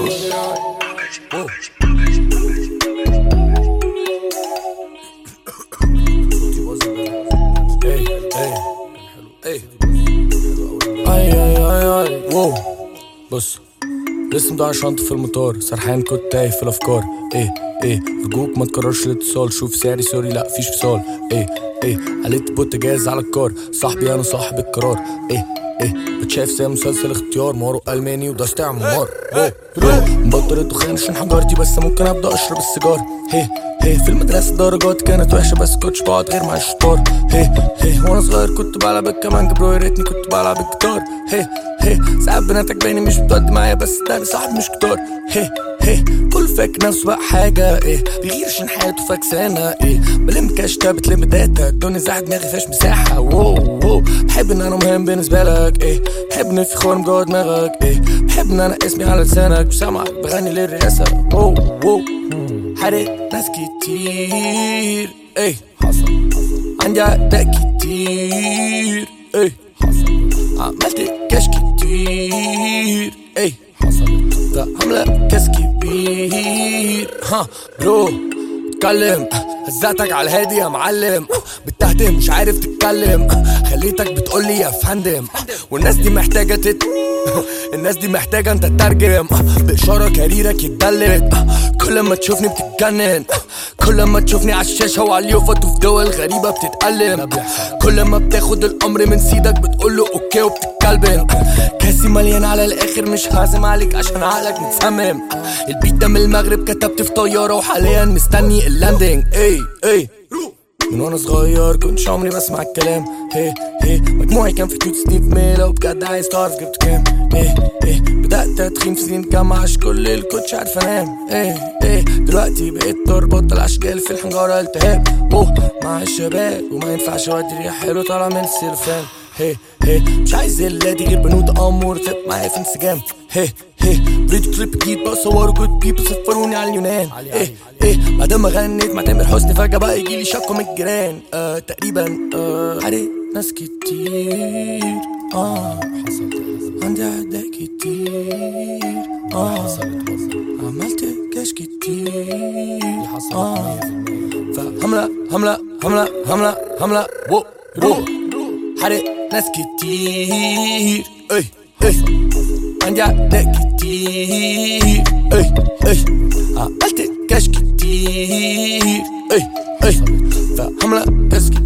اي اي اي اي واو بص لسه مضيع شنطة في المطار سرحان كنت تايه في الافكار ايه ايه ارجوك ما تكررش الاتصال شوف سعري سوري لا فيش فصال ايه ايه قلت بوتجاز على الكار صاحبي انا صاحب القرار ايه ايه بتشاف زي مسلسل اختيار مارو الماني وده استعمار ايه مبطل الدخان عشان حجارتي بس ممكن ابدا اشرب السيجار هيه هيه في المدرسة درجات كانت وحشة بس كنتش بقعد غير مع الشطار هيه هيه وانا صغير كنت بلعب الكمانجة برو يا ريتني كنت بلعب الجيتار هيه هيه ساعات بناتك باينة مش بتقد معايا بس ده صاحب مش كتار هيه هيه كل فاكر نفسه بقى حاجة ايه بيغير عشان حياته فاكسانة ايه بلم كاش تا بتلم داتا الدنيا زاحت دماغي فيهاش مساحة واو واو بحب ان انا مهم بالنسبة لك ايه بحب ان في خرم جوه دماغك ايه بحب ان انا اسمي على لسانك وسامعك بغني للرئاسة واو واو حرق ناس كتير ايه حصل عندي اعداء كتير ايه حصل عملت كاش كتير ايه حصل ده عاملة كاس كبير ها برو اتكلم هزقتك على الهادي يا معلم بتهدم مش عارف تتكلم خليتك بتقولي يا فندم والناس دي محتاجة تت الناس دي محتاجة انت تترجم بإشارة كاريرك يتدلت كل ما تشوفني بتتجنن كل ما تشوفني على الشاشة وعلى اليوفط وفي دول غريبة بتتألم كل ما بتاخد الأمر من سيدك بتقوله أوكي وبتتكلبن كاسي مليان على الآخر مش هعزم عليك عشان عقلك متسمم البيت ده من المغرب كتبت في طيارة وحاليا مستني اللاندنج اي اي من وانا صغير كنتش عمري بسمع الكلام هي هي مجموعي كان في توت سنين في ميلة وبجد عايز تعرف جبت كام ايه ايه بدأت ادخين في سنين الجامعة عشان كل اللي كنتش عارف انام ايه ايه دلوقتي بقيت تربط الاشجال في الحنجرة التهاب اوه مع الشباب وما ينفعش اودي ريح حلو طالع من السلفان هي هي مش عايز الا دي غير بنود امور تب معايا في انسجام هي هي فيديو كليب جديد بصور جود بيبل سفروني على اليونان ايه ايه بعد ما غنيت مع تامر حسني فجأة بقى يجيلي شكوى من الجيران آه تقريبا آه حرق ناس كتير اه عندي اعداء كتير اه عملت كاش كتير اه فهملة هملة هملة هملة هملة وو وو حرق ناس كتير اي اي عندي اعداء كتير اي اي عملت كاش كتير اي اي فهملة كاش كتير